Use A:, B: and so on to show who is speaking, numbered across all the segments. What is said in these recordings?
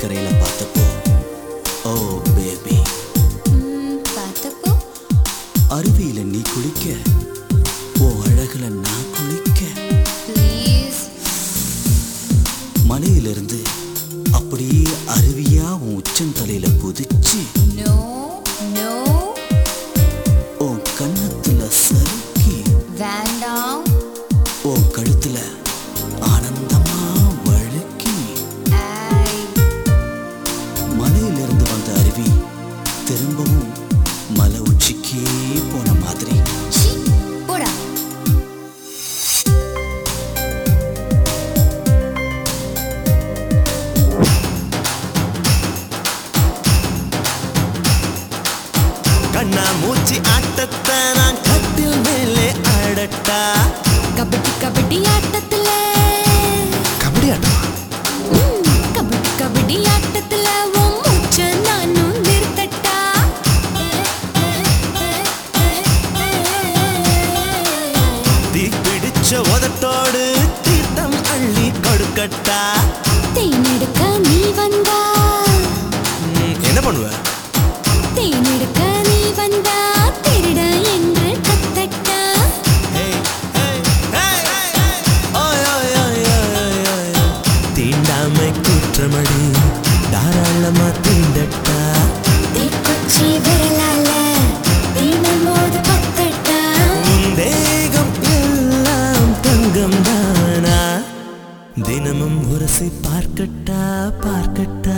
A: கரையில பார்த்தப்போ ஓ பேபி
B: ம், பார்த்தப்போ
A: அருவியில நீ குளிக்க ஓ அழகுல நான் குளிக்க
B: ப்ளீஸ்
A: மலையிலிருந்து அப்படியே அருவியா உன் உச்சந்தலையில குதிச்சு
B: நோ நோ
A: உன் கன்னத்துல சறுக்கி
B: வேண்டாம்
A: உன் கழுத்துல ஆனந்தமா வழுக்கி
B: ஐ
A: மலையிலிருந்து வந்த அருவி திரும்பவும் மலை உச்சிக்கே போன மாதிரி
B: சி போடா
C: கண்ணா மூச்சி ஆட்டத்தை நான் கட்டில் மேலே ஆடட்டா
B: கபடி கபடி ஆட்டத்துல
C: கபடி ஆட்டமா
B: ம், கபடி கபடி ஆட்டத்துல உன் மூச்ச நானும் நிறுத்தட்டா
C: தீ பிடிச்ச உதட்டோடு தீட்டம் அள்ளி கொடுக்கட்டா
B: தேனெடுக்க நீ வந்தா
C: ம், என்ன பண்ணுவ
B: தேனெடுக்க நீ வந்தா திருட என்று கத்தட்டா
C: ஏய், ஏய், ஏய், ஏய். ஓய், ஓய், ஓய், ஓய், ஓய், ஓய். தீண்டாமை குற்றமடி தாராளமா தீண்டட்டா
B: தீக்குச்சி விரலால தீமல் மோது பத்தட்டா
C: உன் தேகம் எல்லாம் தங்கம் தானா தினமும் உரசி பார்க்கட்டா பார்க்கட்டா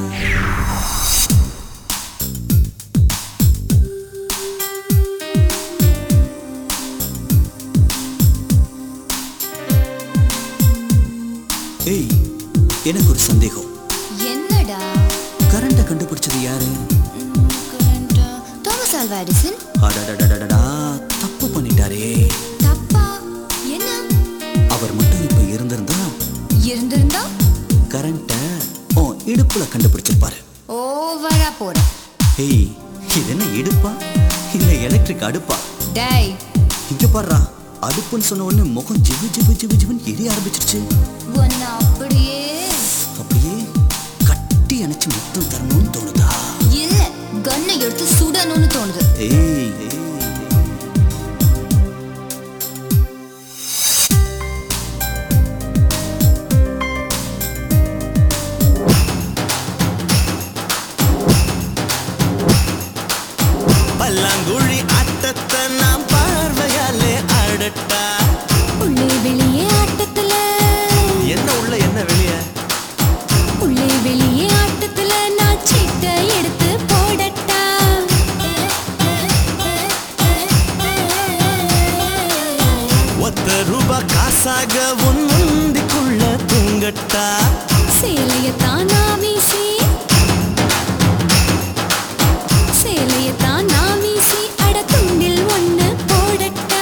A: ஏய் எனக்கு ஒரு சந்தேகம்
B: என்னடா
A: கரண்ட கண்டுபிடிச்சது யாரு
B: கரண்டா தாமஸ் ஆல்வா எடிசன்
A: அடடடடடா தப்பு பண்ணிட்டாரே
B: தப்பா என்ன
A: அவர் மட்டும் இப்ப இருந்திருந்தா
B: இருந்திருந்தா
A: கரண்ட ஓ இடுப்புல கண்டுபிடிச்சிருப்பாரு
B: ஓவரா போற
A: ஏய் இது என்ன இடுப்பா இல்ல எலக்ட்ரிக் அடுப்பா
B: டேய்
A: இங்க பாருடா அடுப்புன்னு சொன்ன உடனே முகம் ஜிவு ஜிவு ஜிவு ஜிவுன்னு எரிய ஆரம்பிச்சிருச்சு
B: உன்னை அப்படியே
A: அப்படியே கட்டி அணைச்சு முத்தம் தரணும்னு தோணுதா
B: இல்ல கன்னை எடுத்து சுடணும்னு தோணுது
A: ஏய் ஏய்.
C: பல்லாங்குழி ஆட்டத்தை நாம் பார்வையாலே ஆடட்டா
B: உள்ளே வெளியே ஆட்டத்துல
C: என்ன உள்ள என்ன வெளியே
B: உள்ளே வெளியே ஆட்டத்துல நான் சீட்டை எடுத்து போடட்டா
C: ஒத்த ரூபா காசாக உன் முந்திக்குள்ள தூங்கட்டா
B: சேலையத்தான் நான் வீசி சேலையத்தான் நான் வீசி அட துண்டில் ஒண்ணு போடட்டா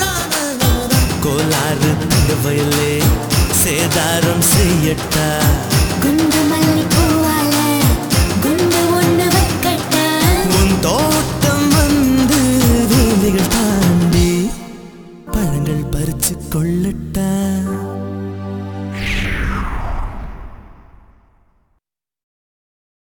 C: கோலாறு தங்க வயலே சேதாரம் செய்யட்டா